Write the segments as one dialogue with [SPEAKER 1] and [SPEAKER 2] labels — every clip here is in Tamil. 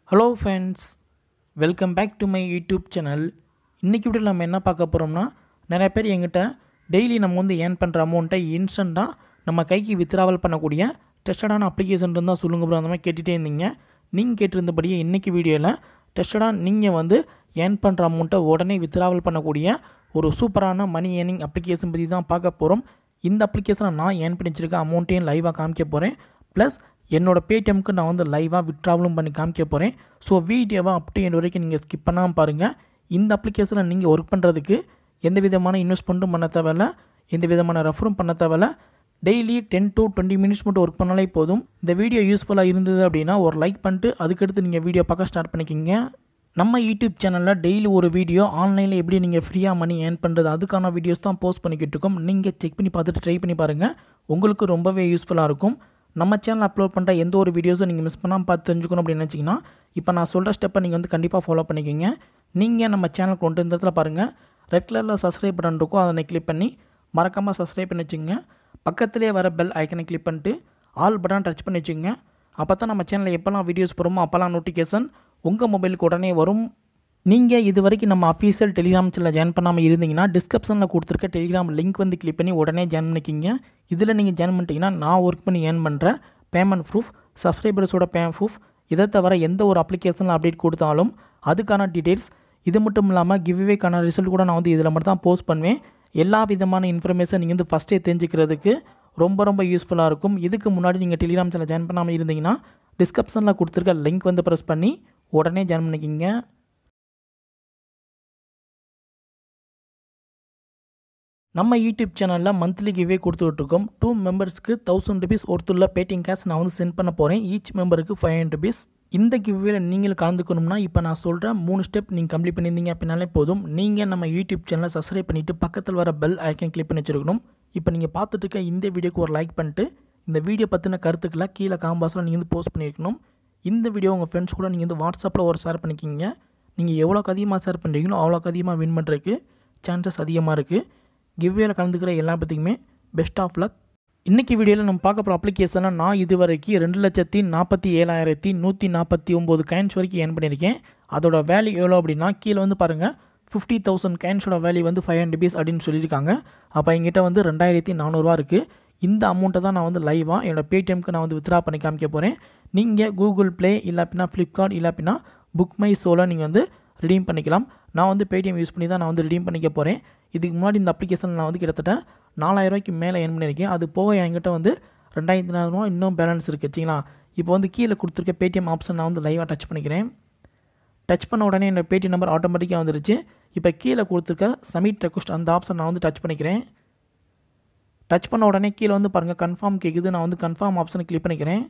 [SPEAKER 1] hello friends welcome back to my YouTube channel இன்றைக்கி வீடியோ நம்ம என்ன பார்க்க போகிறோம்னா நிறைய பேர் எங்கிட்ட டெய்லி நம்ம வந்து ஏர்ன் பண்ணுற அமௌண்ட்டை இன்ஸ்டண்ட்டாக நம்ம கைக்கு வித்ராவல் பண்ணக்கூடிய டெஸ்டடான அப்ளிகேஷன் இருந்தால் சொல்லுங்க ப்ரோ அந்த மாதிரி கேட்டுகிட்டே இருந்தீங்க நீங்கள் கேட்டிருந்தபடியே இன்றைக்கி வீடியோவில் டெஸ்டடாக நீங்கள் வந்து ஏர்ன் பண்ணுற அமௌண்ட்டை உடனே வித்ராவல் பண்ணக்கூடிய ஒரு சூப்பரான மணி ஏர்னிங் அப்ளிகேஷன் பற்றி தான் பார்க்க போகிறோம் இந்த அப்ளிகேஷனை நான் ஏர்ன் பண்ணி வச்சிருக்க அமௌண்ட்டையும் லைவாக காமிக்க போகிறேன் ப்ளஸ் என்னோட பேடிஎம்க்கு நான் வந்து லைவாக விட்ராவலும் பண்ணி காமிக்க போகிறேன் ஸோ வீடியோவை அப்படி எண்ட் வரைக்கும் நீங்கள் ஸ்கிப் பண்ணாமல் பாருங்கள் இந்த அப்ளிகேஷனில் நீங்கள் ஒர்க் பண்ணுறதுக்கு எந்த விதமான இன்வெஸ்ட்மெண்ட்டும் பண்ண தேவையில்ல எந்த விதமான ரெஃபரும் பண்ண தேவையில்ல daily ten to twenty minutes மட்டும் ஒர்க் பண்ணாலே போதும் இந்த வீடியோ யூஸ்ஃபுல்லாக இருந்தது அப்படின்னா ஒரு லைக் பண்ணிட்டு அதுக்கடுத்து நீங்கள் வீடியோ பார்க்க ஸ்டார்ட் பண்ணிக்கிங்க நம்ம யூடியூப் சேனலில் டெய்லி ஒரு வீடியோ ஆன்லைனில் எப்படி நீங்கள் ஃப்ரீயாக மணி ஏர்ன் பண்ணுறது அதுக்கான வீடியோஸ் தான் போஸ்ட் பண்ணிக்கிட்டு இருக்கோம் நீங்கள் செக் பண்ணி பார்த்துட்டு ட்ரை பண்ணி பாருங்கள் உங்களுக்கு ரொம்பவே யூஸ்ஃபுல்லாக இருக்கும் நம்ம சேனல் அப்லோட் பண்ணுற எந்த ஒரு வீடியோஸும் நீங்கள் மிஸ் பண்ணாமல் பார்த்து தெரிஞ்சுக்கணும் அப்படின்னு நினச்சிங்கன்னா இப்போ நான் சொல்கிற ஸ்டெப்பை நீங்கள் வந்து கண்டிப்பாக ஃபாலோ பண்ணிக்கோங்க நீங்கள் நம்ம சேனல் கொண்டு இந்த இடத்துல பாருங்கள் ரெட் கலரில் சப்ஸ்கிரைப் பட்டன் இருக்கும் அதை கிளிக் பண்ணி மறக்காமல் சப்ஸ்கிரைப் பண்ணி வச்சுங்க பக்கத்துலேயே வர பெல் ஐக்கனை கிளிக் பண்ணிட்டு ஆல் பட்டன் டச் பண்ணி வச்சுங்க அப்போ தான் நம்ம சேனலில் எப்போல்லாம் வீடியோஸ் போகிறோமோ அப்போல்லாம் நோட்டிஃபிகேஷன் உங்கள் மொபைலுக்கு உடனே வரும் நீங்கள் இது வரைக்கும் நம்ம அஃபீஷியல் டெலிகிராம் சேனலில் ஜாயின் பண்ணாமல் இருந்தீங்கன்னா டிஸ்கிரிப்ஷனில் கொடுத்துருக்க டெலிகிராம் லிங்க் வந்து கிளிக் பண்ணி உடனே ஜாயின் பண்ணிக்கிங்க இதில் நீங்கள் ஜாயின் பண்ணிட்டீங்கன்னா நான் ஒர்க் பண்ணி ஏர்ன் பண்ணுற பேமெண்ட் ப்ரூஃப் சப்ஸ்கிரைபர்ஸோட பே ப்ரூஃப் இதை தவிர எந்த ஒரு அப்ளிகேஷனில் அப்டேட் கொடுத்தாலும் அதுக்கான டீட்டெயில்ஸ் இது மட்டும் இல்லாமல் கிவ்வேக்கான ரிசல்ட் கூட நான் வந்து இதில் மட்டும் தான் போஸ்ட் பண்ணுவேன் எல்லா விதமான இன்ஃபர்மேஷன் நீங்கள் வந்து ஃபஸ்ட்டே தெரிஞ்சுக்கிறதுக்கு ரொம்ப ரொம்ப யூஸ்ஃபுல்லாக இருக்கும் இதுக்கு முன்னாடி நீங்கள் டெலிகிராம் சேனல் ஜாயின் பண்ணாமல் இருந்தீங்கன்னா டிஸ்கிரிப்ஷனில் கொடுத்துருக்க லிங்க் வந்து ப்ரெஸ் பண்ணி உடனே ஜாயின் பண்ணிக்கிங்க நம்ம யூடியூப் சேனலில் மந்த்லி கிவே கொடுத்துட்ருக்கோம் டூ மெம்பர்ஸ்க்கு தௌசண்ட் ருபீஸ் ஒருத்துள்ள பேட்டிங் கேஷ் நான் வந்து சென்ட் பண்ண போகிறேன் ஈச் மெம்பருக்கு ஃபைவ் ஹண்ட்ரட் ருபீஸ் இந்த கிவ்வேல நீங்கள் கலந்துக்கணும்னா இப்போ நான் சொல்கிற மூணு ஸ்டெப் நீங்கள் கம்ப்ளீட் பண்ணியிருந்தீங்க அப்படின்னாலே போதும் நீங்கள் நம்ம யூடியூப் சேனலை சப்ஸ்கிரைப் பண்ணிவிட்டு பக்கத்தில் வர பெல் ஐக்கன் கிளிக் பண்ணி வச்சுருக்கணும் இப்போ நீங்கள் பார்த்துட்டு இருக்க இந்த வீடியோக்கு ஒரு லைக் பண்ணிட்டு இந்த வீடியோ பற்றின கருத்துக்களை கீழே காம்பாஸில் நீங்கள் வந்து போஸ்ட் பண்ணியிருக்கணும் இந்த வீடியோ உங்கள் ஃப்ரெண்ட்ஸ் கூட நீங்கள் வந்து வாட்ஸ்அப்பில் ஒரு ஷேர் பண்ணிக்கிங்க நீங்கள் எவ்வளோக்கு அதிகமாக ஷேர் பண்ணுறீங்களோ அவ்வளோக்கு அதிகமாக வின் பண்ணுறதுக்கு சான்சஸ் அதிகமாக இருக்குது கிவ்வேல கலந்துக்கிற எல்லா பற்றிக்குமே பெஸ்ட் ஆஃப் லக் இன்றைக்கி வீடியோவில் நம்ம பார்க்க போகிற அப்ளிகேஷனில் நான் இது வரைக்கும் ரெண்டு லட்சத்தி நாற்பத்தி ஏழாயிரத்தி நூற்றி நாற்பத்தி ஒம்பது கைன்ஸ் வரைக்கும் ஏர்ன் பண்ணியிருக்கேன் அதோட வேல்யூ எவ்வளோ அப்படின்னா கீழே வந்து பாருங்கள் ஃபிஃப்டி தௌசண்ட் கைன்ஸோட வேல்யூ வந்து ஃபைவ் ஹண்ட்ரட் ருபீஸ் அப்படின்னு சொல்லியிருக்காங்க அப்போ எங்கிட்ட வந்து ரெண்டாயிரத்தி நானூறுரூவா இருக்குது இந்த அமௌண்ட்டை தான் நான் வந்து லைவாக என்னோட பேடிஎம்க்கு நான் வந்து வித்ரா பண்ணி காமிக்க போகிறேன் நீங்கள் கூகுள் ப்ளே இல்லை அப்படின்னா ஃப்ளிப்கார்ட் இல்லை அப்படின்னா புக் மை சோவில் நீங்கள் வந்து ரிடீம் பண்ணிக்கலாம் நான் வந்து பேடிஎம் யூஸ் பண்ணி தான் நான் வந்து ரிடீம் பண்ணிக்க போகிறேன் இதுக்கு முன்னாடி இந்த அப்ளிகேஷன் நான் வந்து கிட்டத்தட்ட நாலாயிரரூவாய்க்கு மேலே ஏர்ன் பண்ணியிருக்கேன் அது போக என்கிட்ட வந்து ரெண்டாயிரத்தி நானூறுவா இன்னும் பேலன்ஸ் இருக்குது வச்சிங்களா இப்போ வந்து கீழே கொடுத்துருக்க பேடிஎம் ஆப்ஷன் நான் வந்து லைவாக டச் பண்ணிக்கிறேன் டச் பண்ண உடனே என்னோட பேடிஎம் நம்பர் ஆட்டோமேட்டிக்காக வந்துருச்சு இப்போ கீழே கொடுத்துருக்க சமிட் ரெக்வஸ்ட் அந்த ஆப்ஷன் நான் வந்து டச் பண்ணிக்கிறேன் டச் பண்ண உடனே கீழே வந்து பாருங்கள் கன்ஃபார்ம் கேட்குது நான் வந்து கன்ஃபார்ம் ஆப்ஷனை கிளிக் பண்ணிக்கிறேன்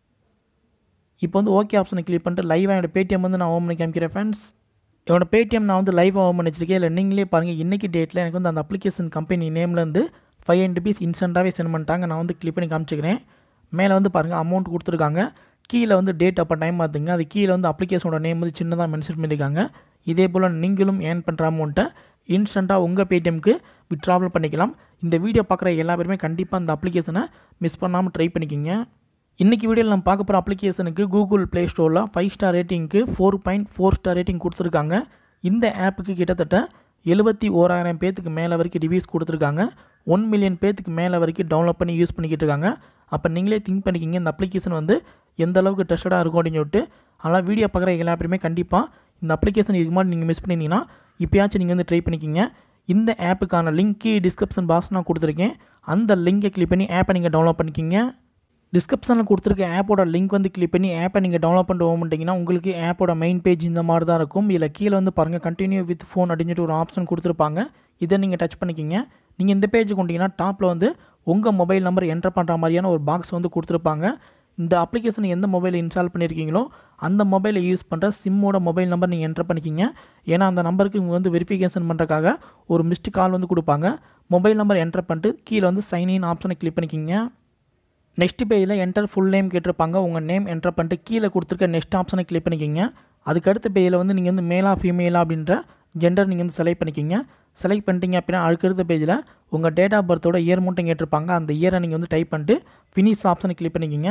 [SPEAKER 1] இப்போ வந்து ஓகே ஆப்ஷனை கிளிக் பண்ணிட்டு லைவாக என்னோட பேடிஎம் வந்து நான் ஓம் பண்ணி காமிக்கிறேன் ஃப்ரெண்ட்ஸ் என்னோட பேடிஎம் நான் வந்து லைவாக ஓம் பண்ணி வச்சிருக்கேன் இல்லை நீங்களே பாருங்கள் இன்றைக்கி டேட்டில் எனக்கு வந்து அந்த அப்ளிகேஷன் கம்பெனி நேம்லேருந்து ஃபைவ் ஹண்ட்ரட் ருபீஸ் இன்ஸ்டண்ட்டாகவே சென்ட் பண்ணிட்டாங்க நான் வந்து கிளிக் பண்ணி காமிச்சிக்கிறேன் மேலே வந்து பாருங்கள் அமௌண்ட் கொடுத்துருக்காங்க கீழே வந்து டேட் அப்போ டைம் பார்த்துங்க அது கீழே வந்து அப்ளிகேஷனோட நேம் வந்து சின்னதாக மென்ஷன் பண்ணியிருக்காங்க இதே போல் நீங்களும் ஏர்ன் பண்ணுற அமௌண்ட்டை இன்ஸ்டண்ட்டாக உங்கள் பேடிஎம்க்கு விட்ராவல் பண்ணிக்கலாம் இந்த வீடியோ பார்க்குற எல்லா பேருமே கண்டிப்பாக இந்த அப்ளிகேஷனை மிஸ் பண்ணாமல் ட்ரை பண்ணிக்கிங்க இன்றைக்கி வீடியோவில் நம்ம பார்க்க போகிற அப்ளிகேஷனுக்கு கூகுள் ப்ளே ஸ்டோரில் ஃபைவ் ஸ்டார் ரேட்டிங்க்கு four point four star rating கொடுத்துருக்காங்க இந்த ஆப்புக்கு கிட்டத்தட்ட எழுபத்தி ஓராயிரம் பேத்துக்கு மேலே வரைக்கும் ரிவ்யூஸ் கொடுத்துருக்காங்க ஒன் மில்லியன் பேத்துக்கு மேலே வரைக்கும் டவுன்லோட் பண்ணி யூஸ் பண்ணிக்கிட்டு இருக்காங்க அப்போ நீங்களே திங்க் பண்ணிக்கிங்க இந்த அப்ளிகேஷன் வந்து எந்த அளவுக்கு டெஸ்டடாக இருக்கும் அப்படின்னு சொல்லிட்டு அதனால் வீடியோ பார்க்குற எல்லா பேருமே கண்டிப்பாக இந்த அப்ளிகேஷன் இதுக்கு மாதிரி நீங்கள் மிஸ் பண்ணியிருந்தீங்கன்னா இப்போயாச்சும் நீங்கள் வந்து ட்ரை பண்ணிக்கிங்க இந்த ஆப்புக்கான லிங்க்கு டிஸ்கிரிப்ஷன் பாக்ஸ் நான் கொடுத்துருக்கேன் அந்த லிங்கை கிளிக் பண்ணி ஆப்பை நீங்கள் டவுன்லோட் பண்ணிக்கிங்க டிஸ்கிரிப்ஷனில் கொடுத்துருக்க ஆப்போட லிங்க் வந்து கிளிக் பண்ணி ஆப்பை நீங்கள் டவுன்லோட் பண்ணிட்டு போக உங்களுக்கு ஆப்போட மெயின் பேஜ் இந்த மாதிரி தான் இருக்கும் இதில் கீழே வந்து பாருங்கள் கண்டினியூ வித் ஃபோன் அப்படின்னு சொல்லிட்டு ஒரு ஆப்ஷன் கொடுத்துருப்பாங்க இதை நீங்கள் டச் பண்ணிக்கிங்க நீங்கள் இந்த பேஜ் கொண்டீங்கன்னா டாப்பில் வந்து உங்கள் மொபைல் நம்பர் என்டர் பண்ணுற மாதிரியான ஒரு பாக்ஸ் வந்து கொடுத்துருப்பாங்க இந்த அப்ளிகேஷன் எந்த மொபைலில் இன்ஸ்டால் பண்ணியிருக்கீங்களோ அந்த மொபைலை யூஸ் பண்ணுற சிம்மோட மொபைல் நம்பர் நீங்கள் என்டர் பண்ணிக்கிங்க ஏன்னா அந்த நம்பருக்கு இவங்க வந்து வெரிஃபிகேஷன் பண்ணுறக்காக ஒரு மிஸ்டு கால் வந்து கொடுப்பாங்க மொபைல் நம்பர் என்டர் பண்ணிட்டு கீழே வந்து சைன் இன் ஆப்ஷனை கிளிக் பண்ணிக்கிங்க நெக்ஸ்ட் பேஜில் என்டர் ஃபுல் நேம் கேட்டிருப்பாங்க உங்கள் நேம் என்டர் பண்ணிட்டு கீழே கொடுத்துருக்க நெக்ஸ்ட் ஆப்ஷனை கிளிக் பண்ணிக்கிங்க அதுக்கு அடுத்த பேஜில் வந்து நீங்கள் வந்து மேலா ஃபீமேலா அப்படின்ற ஜெண்டர் நீங்கள் வந்து செலக்ட் பண்ணிக்கிங்க செலக்ட் பண்ணிட்டீங்க அப்படின்னா அடுக்கடுத்த பேஜில் உங்கள் டேட் ஆஃப் பர்த்தோட இயர் மட்டும் கேட்டிருப்பாங்க அந்த இயரை நீங்கள் வந்து டைப் பண்ணிட்டு ஃபினிஷ் ஆப்ஷனை கிளிக் பண்ணிக்கிங்க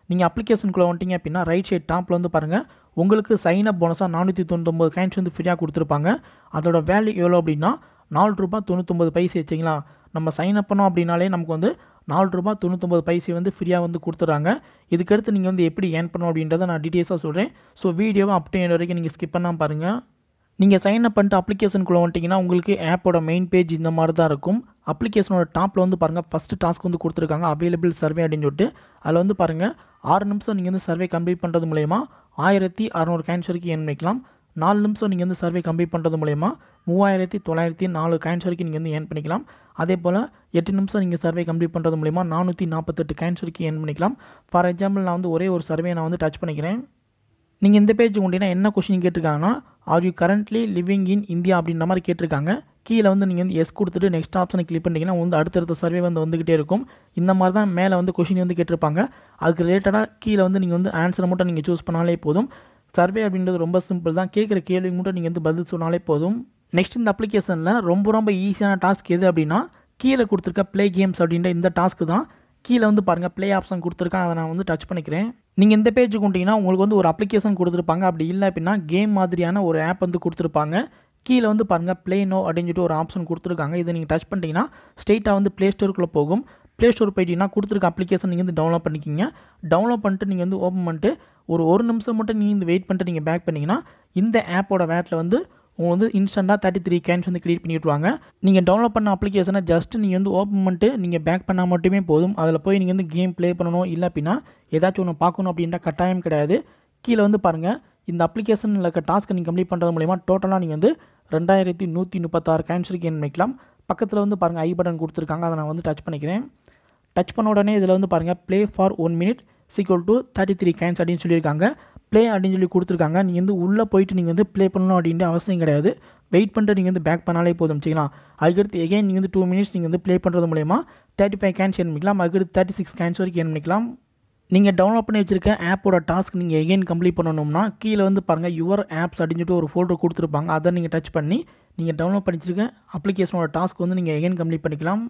[SPEAKER 1] நீங்கள் அப்ளிகேஷனுக்குள்ளே வந்துட்டீங்க அப்படின்னா ரைட் சைட் டாப்பில் வந்து பாருங்கள் உங்களுக்கு சைன் அப் போனஸாக நானூற்றி தொண்ணூத்தொம்பது காயின்ஸ் வந்து ஃப்ரீயாக கொடுத்துருப்பாங்க அதோட வேல்யூ எவ்வளோ அப்படின்னா நாலு ரூபா தொண்ணூத்தொம்பது பைசா வச்சிங்களா நம்ம சைன் அப் பண்ணோம் அப்படின்னாலே நமக்கு வந்து நாலு ரூபா தொண்ணூத்தொம்பது பைசை வந்து ஃப்ரீயாக வந்து கொடுத்துட்றாங்க இதுக்கடுத்து நீங்கள் வந்து எப்படி ஏர்ன் பண்ணணும் அப்படின்றத நான் டீட்டெயில்ஸாக சொல்கிறேன் ஸோ வீடியோவை அப் டு வரைக்கும் நீங்கள் ஸ்கிப் பண்ணாமல் பாருங்கள் நீங்கள் சைன் அப் பண்ணிட்டு அப்ளிகேஷனுக்குள்ளே வந்துட்டிங்கன்னா உங்களுக்கு ஆப்போட மெயின் பேஜ் இந்த மாதிரி தான் இருக்கும் அப்ளிகேஷனோட டாப்பில் வந்து பாருங்கள் ஃபஸ்ட்டு டாஸ்க் வந்து கொடுத்துருக்காங்க அவைலபிள் சர்வே அப்படின்னு சொல்லிட்டு அதில் வந்து பாருங்கள் ஆறு நிமிஷம் நீங்கள் வந்து சர்வே கம்ப்ளீட் பண்ணுறது மூலயமா ஆயிரத்தி அறநூறு காயின்ஸ் வரைக்கும் ஏர்ன் பண்ணிக்கலாம் நாலு நிமிஷம் நீங்கள் வந்து சர்வே கம்ப்ளீட் பண்ணுறது மூலயமா மூவாயிரத்தி தொள்ளாயிரத்தி நாலு காயின்ஸ் வரைக்கும் நீங்கள் வந்து ஏர்ன் பண்ணிக்கலாம் அதே போல் எட்டு நிமிஷம் நீங்கள் சர்வே கம்ப்ளீட் பண்ணுறது மூலயமா நானூற்றி நாற்பத்தெட்டு காயின்ஸ் வரைக்கும் ஏர்ன் பண்ணிக்கலாம் ஃபார் எக்ஸாம்பிள் நான் வந்து ஒரே ஒரு சர்வே நான் வந்து டச் பண்ணிக்கிறேன் நீங்கள் இந்த பேஜ் கொண்டீங்கன்னா என்ன கொஷின் கேட்டிருக்காங்கன்னா are you currently living in India அப்படின்ற மாதிரி கேட்டிருக்காங்க கீழே வந்து நீங்கள் வந்து எஸ் கொடுத்துட்டு நெக்ஸ்ட் ஆப்ஷனை கிளிக் பண்ணிட்டீங்கன்னா வந்து அடுத்தடுத்த சர்வே வந்து வந்துகிட்டே இருக்கும் இந்த மாதிரி தான் மேலே வந்து கொஷின் வந்து கேட்டிருப்பாங்க அதுக்கு ரிலேட்டடாக கீழே வந்து நீங்கள் வந்து ஆன்சரை மட்டும் நீங்கள் சூஸ் பண்ணாலே போதும் சர்வே அப்படின்றது ரொம்ப சிம்பிள் தான் கேட்குற கேள்வி மட்டும் நீங்கள் வந்து பதில் சொன்னாலே போதும் நெக்ஸ்ட் இந்த அப்ளிகேஷனில் ரொம்ப ரொம்ப ஈஸியான டாஸ்க் எது அப்படின்னா கீழே கொடுத்துருக்க ப்ளே கேம்ஸ் அப்படின்ற இந்த டாஸ்க்கு தான் கீழே வந்து பாருங்கள் ப்ளே ஆப்ஷன் கொடுத்துருக்கேன் அதை நான் வந்து டச் பண்ணிக்கிறேன் நீங்கள் இந்த பேஜுக்கு கொண்டீங்கன்னா உங்களுக்கு வந்து ஒரு அப்ளிகேஷன் கொடுத்துருப்பாங்க அப்படி இல்லை அப்படின்னா கேம் மாதிரியான ஒரு ஆப் வந்து கொடுத்துருப்பாங்க கீழே வந்து பாருங்கள் ப்ளே நோ அப்படின்னு சொல்லிட்டு ஒரு ஆப்ஷன் கொடுத்துருக்காங்க இதை நீங்கள் டச் பண்ணிட்டீங்கன்னா ஸ்ட்ரெயிட்டாக வந்து ப்ளே ஸ்டோருக்குள்ளே போகும் ப்ளே ஸ்டோர் போயிட்டீங்கன்னா கொடுத்துருக்க அப்ளிகேஷன் நீங்கள் வந்து டவுன்லோட் பண்ணிக்கிங்க டவுன்லோட் பண்ணிட்டு நீங்கள் வந்து ஓப்பன் பண்ணிட்டு ஒரு ஒரு நிமிஷம் மட்டும் நீங்கள் இந்த வெயிட் பண்ணிட்டு நீங்கள் பேக் பண்ணிங்கன்னா இந்த ஆப்போட வேட்டில் வந்து உங்க வந்து இன்ஸ்டண்ட்டாக தேர்ட்டி த்ரீ கேன்ஸ் வந்து கிரியேட் பண்ணி விட்ருவாங்க நீங்கள் டவுன்லோட் பண்ண அப்ளிகேஷனை ஜஸ்ட் நீங்கள் வந்து ஓப்பன் பண்ணிட்டு நீங்கள் பேக் பண்ணால் மட்டுமே போதும் அதில் போய் நீங்கள் வந்து கேம் ப்ளே பண்ணணும் இல்லை அப்படின்னா ஏதாச்சும் ஒன்று பார்க்கணும் அப்படின்ற கட்டாயம் கிடையாது கீழே வந்து பாருங்கள் இந்த அப்ளிகேஷனில் இருக்க டாஸ்க்கை நீங்கள் கம்ப்ளீட் பண்ணுறது மூலிமா டோட்டலாக நீங்கள் வந்து ரெண்டாயிரத்தி நூற்றி முப்பத்தாறு காயின்ஸ் வரைக்கும் என் வைக்கலாம் பக்கத்தில் வந்து பாருங்கள் ஐ பட்டன் கொடுத்துருக்காங்க அதை நான் வந்து டச் பண்ணிக்கிறேன் டச் பண்ண உடனே இதில் வந்து பாருங்கள் play for one minute equal to thirty three coins அப்படின்னு சொல்லியிருக்காங்க ப்ளே அப்படின்னு சொல்லி கொடுத்துருக்காங்க நீங்கள் வந்து உள்ளே போயிட்டு நீங்கள் வந்து ப்ளே பண்ணணும் அப்படின்ற அவசியம் கிடையாது வெயிட் பண்ணிட்டு நீங்கள் வந்து பேக் பண்ணாலே போதும் வச்சுக்கலாம் அதுக்கடுத்து எகைன் நீங்கள் வந்து டூ மினிட்ஸ் நீங்கள் வந்து ப்ளே பண்ணுறது மூலயமா தேர்ட்டி ஃபைவ் கேன்ஸ் என் பண்ணிக்கலாம் அதுக்கடுத்து தேர்ட்டி சிக்ஸ் கேன்ஸ் வரைக்கும் என் பண்ணிக்கலாம் நீங்கள் டவுன்லோட் பண்ணி வச்சிருக்க ஆப்போட டாஸ்க் நீங்கள் எகைன் கம்ப்ளீட் பண்ணணும்னா கீழே வந்து பாருங்கள் யுவர் ஆப்ஸ் அப்படின்னு சொல்லிட்டு ஒரு ஃபோல்டர் கொடுத்துருப்பாங்க அதை நீங்கள் டச் பண்ணி நீங்கள் டவுன்லோட் பண்ணி வச்சிருக்க அப்ளிகேஷனோட டாஸ்க் வந்து நீங்கள் எகைன் கம்ப்ளீட் பண்ணிக்கலாம்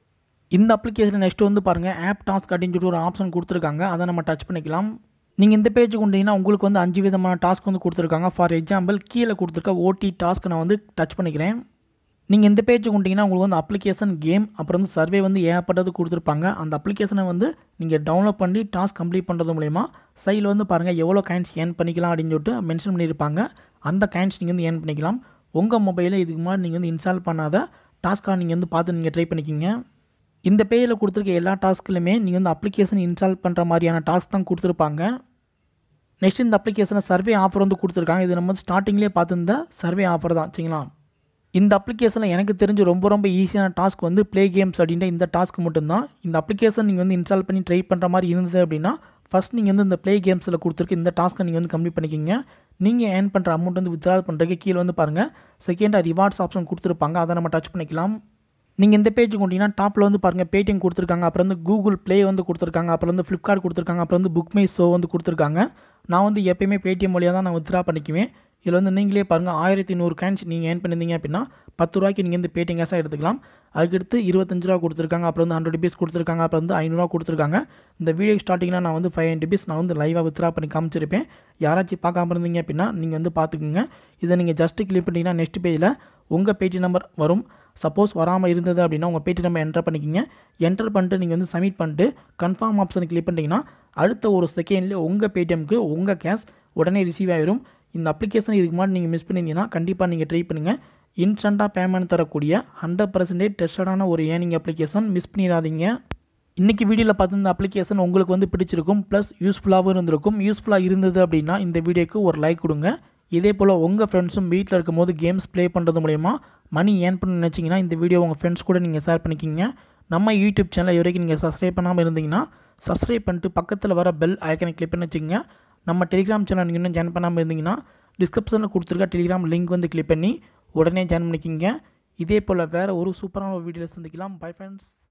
[SPEAKER 1] இந்த அப்ளிகேஷன் நெக்ஸ்ட் வந்து பாருங்கள் ஆப் டாஸ்க் அப்படின்னு சொல்லிட்டு ஒரு ஆப்ஷன் கொடுத்துருக்காங்க அதை நம்ம டச் பண்ணிக்கலாம் நீங்கள் இந்த பேஜ் கொண்டீங்கன்னா உங்களுக்கு வந்து அஞ்சு விதமான டாஸ்க் வந்து கொடுத்துருக்காங்க ஃபார் எக்ஸாம்பிள் கீழே கொடுத்துருக்க ஓடி டாஸ்க் நான் வந்து டச் பண்ணிக்கிறேன் நீங்கள் இந்த பேஜ் கொண்டீங்கன்னா உங்களுக்கு வந்து அப்ளிகேஷன் கேம் அப்புறம் வந்து சர்வே வந்து ஏகப்பட்டது கொடுத்துருப்பாங்க அந்த அப்ளிகேஷனை வந்து நீங்கள் டவுன்லோட் பண்ணி டாஸ்க் கம்ப்ளீட் பண்ணுறது மூலயமா சைடில் வந்து பாருங்கள் எவ்வளோ காயின்ஸ் ஏர்ன் பண்ணிக்கலாம் அப்படின்னு சொல்லிட்டு மென்ஷன் பண்ணியிருப்பாங்க அந்த காயின்ஸ் நீங்கள் வந்து ஏர்ன் பண்ணிக்கலாம் உங்கள் மொபைலில் இதுக்கு முன்னாடி நீங்கள் வந்து இன்ஸ்டால் பண்ணாத டாஸ்க்காக நீங்கள் வந்து பார்த்து நீங்கள் ட்ரை பண்ணிக்கிங்க இந்த பேஜில் கொடுத்துருக்க எல்லா டாஸ்க்லையுமே நீங்கள் வந்து அப்ளிகேஷன் இன்ஸ்டால் பண்ணுற மாதிரியான டாஸ்க் தான் கொடுத்துருப்பாங்க நெக்ஸ்ட் இந்த அப்ளிகேஷனை சர்வே ஆஃபர் வந்து கொடுத்துருக்காங்க இது நம்ம வந்து ஸ்டார்டிங்லேயே பார்த்துருந்த சர்வே ஆஃபர் தான் சரிங்களா இந்த அப்ளிகேஷனில் எனக்கு தெரிஞ்சு ரொம்ப ரொம்ப ஈஸியான டாஸ்க் வந்து ப்ளே கேம்ஸ் அப்படின்ற இந்த டாஸ்க் மட்டும்தான் இந்த அப்ளிகேஷன் நீங்கள் வந்து இன்ஸ்டால் பண்ணி ட்ரை பண்ணுற மாதிரி இருந்தது அப்படின்னா ஃபஸ்ட் நீங்கள் வந்து இந்த ப்ளே கேம்ஸில் கொடுத்துருக்கு இந்த டாஸ்க்கை நீங்கள் வந்து கம்ப்ளீட் பண்ணிக்கிங்க நீங்கள் ஏர்ன் பண்ணுற அமௌண்ட் வந்து வித்ட்ரால் பண்ணுறதுக்கு கீழே வந்து பாருங்கள் செகண்டாக ரிவார்ட்ஸ் ஆப்ஷன் கொடுத்துருப்பாங்க அதை நம்ம டச் பண்ணிக்கலாம் நீங்கள் இந்த பேஜ் கொண்டீங்கன்னா டாப்பில் வந்து பாருங்கள் பேடிஎம் கொடுத்துருக்காங்க அப்புறம் வந்து கூகுள் ப்ளே வந்து கொடுத்துருக்காங்க அப்புறம் வந்து ஃப்ளிப்கார்ட் கொடுத்துருக்காங்க அப்புறம் வந்து புக் மை ஷோ வந்து கொடுத்துருக்காங்க நான் வந்து எப்பயுமே பேடிஎம் வழியாக தான் நான் வித்ரா பண்ணிக்குவேன் இதில் வந்து நீங்களே பாருங்கள் ஆயிரத்தி நூறு கேன்ஸ் நீங்கள் ஏர்ன் பண்ணியிருந்தீங்க அப்படின்னா பத்து ரூபாய்க்கு நீங்கள் வந்து பேடிஎம் கேஸாக எடுத்துக்கலாம் அதுக்கடுத்து இருபத்தஞ்சு ரூபா கொடுத்துருக்காங்க அப்புறம் வந்து ஹண்ட்ரட் ருபீஸ் கொடுத்துருக்காங்க அப்புறம் வந்து ஐநூறுரூவா கொடுத்துருக்காங்க இந்த வீடியோ ஸ்டார்டிங்கில் நான் வந்து ஃபைவ் ஹண்ட்ரட் ருபீஸ் நான் வந்து லைவாக வித்ரா பண்ணி காமிச்சிருப்பேன் யாராச்சும் பார்க்காம இருந்தீங்க அப்படின்னா நீங்கள் வந்து பார்த்துக்குங்க இதை நீங்கள் ஜஸ்ட்டு கிளிக் பண்ணிங்கன்னா நெக்ஸ்ட் பேஜில் உங்கள் பேஜ் நம்பர் வரும் சப்போஸ் வராமல் இருந்தது அப்படின்னா உங்கள் பேஜ் நம்பர் என்டர் பண்ணிக்கிங்க என்டர் பண்ணிட்டு நீங்கள் வந்து சப்மிட் பண்ணிட்டு கன்ஃபார்ம் ஆப்ஷனை கிளிக் பண்ணிட்டீங்கன்னா அடுத்த ஒரு செகண்ட்லேயே உங்கள் பேடிஎம்க்கு உங்கள் கேஷ் உடனே ரிசீவ் ஆயிரும் இந்த அப்ளிகேஷன் இதுக்கு முன்னாடி நீங்கள் மிஸ் பண்ணியிருந்தீங்கன்னா கண்டிப்பாக நீங்கள் ட்ரை பண்ணுங்கள் இன்ஸ்டண்ட்டாக பேமெண்ட் தரக்கூடிய ஹண்ட்ரட் பர்சன்டேஜ் டெஸ்டடான ஒரு ஏர்னிங் அப்ளிகேஷன் மிஸ் பண்ணிடாதீங்க இன்றைக்கி வீடியோவில் பார்த்து இந்த அப்ளிகேஷன் உங்களுக்கு வந்து பிடிச்சிருக்கும் ப்ளஸ் யூஸ்ஃபுல்லாகவும் இருந்திருக்கும் யூஸ்ஃபுல்லாக இருந்தது அப்படின்னா இந்த வீடியோக்கு ஒரு லைக் கொடுங்க இதே போல் உங்கள் ஃப்ரெண்ட்ஸும் வீட்டில் இருக்கும்போது கேம்ஸ் ப்ளே பண்ணுறது மூலயமா மணி ஏர்ன் பண்ண நினச்சிங்கன்னா இந்த வீடியோ உங்கள் ஃப்ரெண்ட்ஸ் கூட நீங்கள் ஷேர் பண்ணிக்கிங்க நம்ம யூடியூப் சேனல் இது வரைக்கும் நீங்கள் சப்ஸ்கிரைப் பண்ணாமல் இருந்தீங்கன்னா சப்ஸ்கிரைப் பண்ணிட்டு பக்கத்தில் வர பெல் ஐக்கனை கிளிக் பண்ணி வச்சுக்கோங்க நம்ம டெலிகிராம் சேனல் நீங்கள் இன்னும் ஜாயின் பண்ணாமல் இருந்தீங்கன்னா டிஸ்கிரிப்ஷனில் கொடுத்துருக்க டெலிகிராம் லிங்க் வந்து கிளிக் பண்ணி உடனே ஜாயின் பண்ணிக்கிங்க இதே போல் வேறு ஒரு சூப்பரான ஒரு வீடியோவில் சந்திக்கலாம் பை ஃப்ரெண்ட்ஸ்